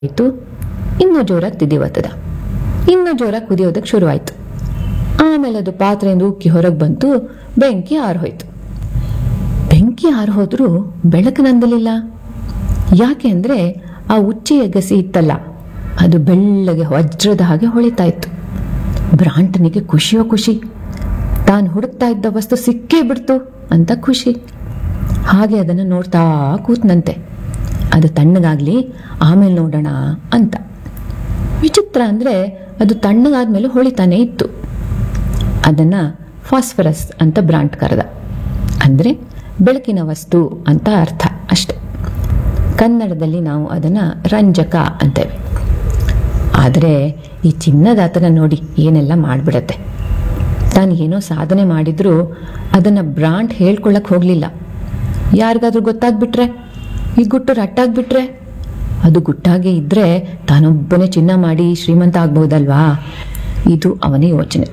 ಆಯಿತು ಇನ್ನೂ ಜೋರಾಗಿ ತಿದಿವತ್ತದ ಇನ್ನೂ ಜೋರಾಗಿ ಕುದಿಯೋದಕ್ಕೆ ಶುರುವಾಯಿತು ಆಮೇಲೆ ಅದು ಪಾತ್ರೆಯಿಂದ ಉಕ್ಕಿ ಹೊರಗೆ ಬಂತು ಬೆಂಕಿ ಆರ್ಹೋಯ್ತು ಬೆಂಕಿ ಆರ್ಹೋದ್ರೂ ಬೆಳಕು ನಂದಲಿಲ್ಲ ಯಾಕೆ ಅಂದರೆ ಆ ಉಚ್ಚೆಯ ಗಸಿ ಇತ್ತಲ್ಲ ಅದು ಬೆಳ್ಳಗೆ ವಜ್ರದ ಹಾಗೆ ಹೊಳಿತಾ ಇತ್ತು ಬ್ರಾಂಟನಿಗೆ ಖುಷಿಯೋ ಖುಷಿ ತಾನು ಹುಡುಕ್ತಾ ಇದ್ದ ವಸ್ತು ಸಿಕ್ಕೇ ಬಿಡ್ತು ಅಂತ ಖುಷಿ ಹಾಗೆ ಅದನ್ನು ನೋಡ್ತಾ ಕೂತ್ನಂತೆ ಅದು ತಣ್ಣಗಾಗ್ಲಿ ಆಮೇಲೆ ನೋಡೋಣ ಅಂತ ವಿಚಿತ್ರ ಅಂದರೆ ಅದು ತಣ್ಣಗಾದ್ಮೇಲೆ ಹೊಳಿತಾನೆ ಇತ್ತು ಅದನ್ನ ಫಾಸ್ಫರಸ್ ಅಂತ ಬ್ರಾಂಡ್ ಕರೆದ ಅಂದರೆ ಬೆಳಕಿನ ವಸ್ತು ಅಂತ ಅರ್ಥ ಅಷ್ಟೆ ಕನ್ನಡದಲ್ಲಿ ನಾವು ಅದನ್ನು ರಂಜಕ ಅಂತೇವೆ ಆದರೆ ಈ ಚಿನ್ನದಾತನ ನೋಡಿ ಏನೆಲ್ಲ ಮಾಡಿಬಿಡತ್ತೆ ತಾನು ಏನೋ ಸಾಧನೆ ಮಾಡಿದ್ರೂ ಅದನ್ನು ಬ್ರಾಂಡ್ ಹೇಳ್ಕೊಳ್ಳಕ್ಕೆ ಹೋಗಲಿಲ್ಲ ಯಾರಿಗಾದ್ರೂ ಗೊತ್ತಾಗ್ಬಿಟ್ರೆ ಈ ಗುಟ್ಟು ರಟ್ಟಾಗ್ಬಿಟ್ರೆ ಅದು ಗುಟ್ಟಾಗೆ ಇದ್ದರೆ ತಾನೊಬ್ಬನೇ ಚಿನ್ನ ಮಾಡಿ ಶ್ರೀಮಂತ ಆಗ್ಬಹುದಲ್ವಾ ಇದು ಅವನ ಯೋಚನೆ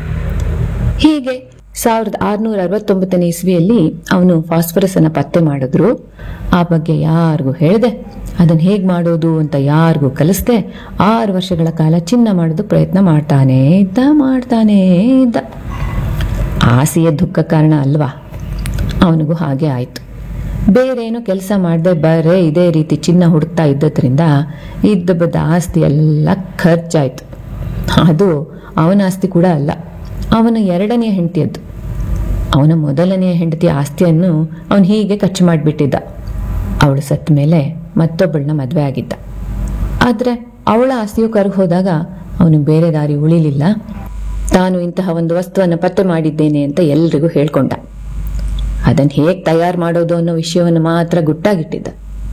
ಹೀಗೆ ಸಾವಿರದ ಆರುನೂರ ಅರವತ್ತೊಂಬತ್ತನೇ ಇಸ್ವಿಯಲ್ಲಿ ಅವನು ಫಾಸ್ಫರಸ್ ಅನ್ನ ಪತ್ತೆ ಮಾಡಿದ್ರು ಆ ಬಗ್ಗೆ ಯಾರಿಗೂ ಹೇಳಿದೆ ಅದನ್ನ ಹೇಗ್ ಮಾಡೋದು ಅಂತ ಯಾರಿಗೂ ಕಲಿಸ್ದೆ ಆರು ವರ್ಷಗಳ ಕಾಲ ಚಿನ್ನ ಮಾಡೋದು ಪ್ರಯತ್ನ ಮಾಡ್ತಾನೇ ಇದ್ದ ಮಾಡ್ತಾನೇ ಇದ್ದ ಆಸೆಯ ದುಃಖ ಕಾರಣ ಅಲ್ವಾ ಅವನಿಗೂ ಹಾಗೆ ಆಯ್ತು ಬೇರೇನು ಕೆಲಸ ಮಾಡದೆ ಬರೇ ಇದೇ ರೀತಿ ಚಿನ್ನ ಹುಡುಕ್ತಾ ಇದ್ದದ್ರಿಂದ ಇದ್ದ ಬದ್ದ ಆಸ್ತಿ ಎಲ್ಲ ಖರ್ಚಾಯ್ತು ಅದು ಅವನ ಆಸ್ತಿ ಕೂಡ ಅಲ್ಲ ಅವನ ಎರಡನೆಯ ಹೆಂಡತಿಯದ್ದು ಅವನ ಮೊದಲನೆಯ ಹೆಂಡತಿಯ ಆಸ್ತಿಯನ್ನು ಅವನು ಹೀಗೆ ಖರ್ಚು ಮಾಡಿಬಿಟ್ಟಿದ್ದ ಅವಳು ಸತ್ತ ಮೇಲೆ ಮತ್ತೊಬ್ಬಳನ್ನ ಮದುವೆ ಆಗಿದ್ದ ಆದರೆ ಅವಳ ಆಸ್ತಿಯು ಕರಗಿ ಹೋದಾಗ ಅವನು ಬೇರೆ ದಾರಿ ಉಳಿಲಿಲ್ಲ ತಾನು ಇಂತಹ ಒಂದು ವಸ್ತುವನ್ನು ಪತ್ತೆ ಮಾಡಿದ್ದೇನೆ ಅಂತ ಎಲ್ರಿಗೂ ಹೇಳ್ಕೊಂಡ ಅದನ್ನು ಹೇಗೆ ತಯಾರು ಮಾಡೋದು ಅನ್ನೋ ವಿಷಯವನ್ನು ಮಾತ್ರ ಗುಟ್ಟಾಗಿಟ್ಟಿದ್ದ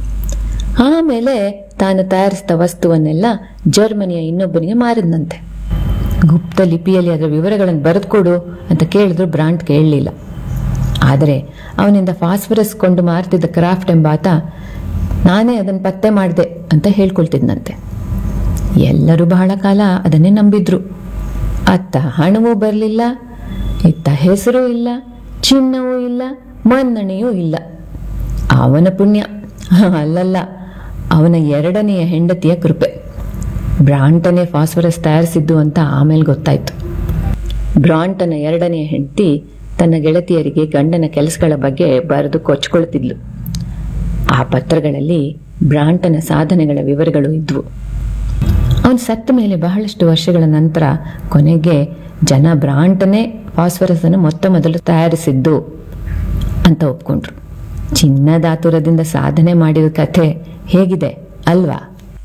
ಆಮೇಲೆ ತಾನು ತಯಾರಿಸಿದ ವಸ್ತುವನ್ನೆಲ್ಲ ಜರ್ಮನಿಯ ಇನ್ನೊಬ್ಬನಿಗೆ ಮಾರಿದ್ನಂತೆ ಗುಪ್ತ ಲಿಪಿಯಲ್ಲಿ ಅದರ ವಿವರಗಳನ್ನು ಬರೆದುಕೊಡು ಅಂತ ಕೇಳಿದ್ರು ಬ್ರಾಂಡ್ ಕೇಳಲಿಲ್ಲ ಆದರೆ ಅವನಿಂದ ಫಾಸ್ಫರಸ್ ಕೊಂಡು ಮಾರ್ತಿದ್ದ ಕ್ರಾಫ್ಟ್ ಎಂಬಾತ ನಾನೇ ಅದನ್ನು ಪತ್ತೆ ಮಾಡಿದೆ ಅಂತ ಹೇಳ್ಕೊಳ್ತಿದ್ನಂತೆ ಎಲ್ಲರೂ ಬಹಳ ಕಾಲ ಅದನ್ನೇ ನಂಬಿದ್ರು ಅತ್ತ ಹಣವೂ ಬರಲಿಲ್ಲ ಇತ್ತ ಹೆಸರು ಇಲ್ಲ ಚಿನ್ನವೂ ಇಲ್ಲ ಮನ್ನಣೆಯೂ ಇಲ್ಲ ಅವನ ಪುಣ್ಯ ಅಲ್ಲಲ್ಲ ಅವನ ಎರಡನೆಯ ಹೆಂಡತಿಯ ಕೃಪೆ ಬ್ರಾಂಟನೇ ಫಾಸ್ಫರಸ್ ತಯಾರಿಸಿದ್ದು ಅಂತ ಆಮೇಲೆ ಗೊತ್ತಾಯ್ತು ಬ್ರಾಂಟನ ಎರಡನೆಯ ಹೆಂಡತಿ ತನ್ನ ಗೆಳತಿಯರಿಗೆ ಗಂಡನ ಕೆಲಸಗಳ ಬಗ್ಗೆ ಬರೆದು ಕೊಚ್ಕೊಳ್ತಿದ್ಲು ಆ ಪತ್ರಗಳಲ್ಲಿ ಬ್ರಾಂಟನ ಸಾಧನೆಗಳ ವಿವರಗಳು ಇದ್ವು ಅವನು ಸತ್ತ ಮೇಲೆ ಬಹಳಷ್ಟು ವರ್ಷಗಳ ನಂತರ ಕೊನೆಗೆ ಜನ ಬ್ರಾಂಟನೇ ಫಾಸ್ಫರಸ್ ಅನ್ನು ಮೊತ್ತ ಮೊದಲು ತಯಾರಿಸಿದ್ದು ಅಂತ ಒಪ್ಕೊಂಡ್ರು ಚಿನ್ನದಾತುರದಿಂದ ಸಾಧನೆ ಮಾಡಿದ ಕಥೆ ಹೇಗಿದೆ ಅಲ್ವಾ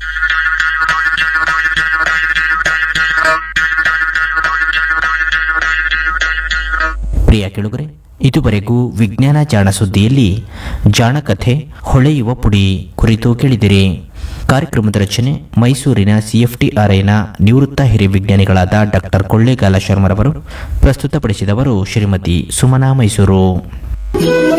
ಪ್ರಿಯ ಕೆಳುಗರೆ ಇದುವರೆಗೂ ವಿಜ್ಞಾನ ಜಾಣ ಸುದ್ದಿಯಲ್ಲಿ ಜಾಣಕಥೆ ಹೊಳೆಯುವ ಪುಡಿ ಕುರಿತು ಕೇಳಿದಿರಿ ಕಾರ್ಯಕ್ರಮದ ರಚನೆ ಮೈಸೂರಿನ ಸಿಎಫ್ಟಿಆರ್ಐನ ನಿವೃತ್ತ ಹಿರಿಯ ವಿಜ್ಞಾನಿಗಳಾದ ಡಾಕ್ಟರ್ ಕೊಳ್ಳೇಗಾಲ ಶರ್ಮರವರು ಪ್ರಸ್ತುತಪಡಿಸಿದವರು ಶ್ರೀಮತಿ ಸುಮನಾ ಮೈಸೂರು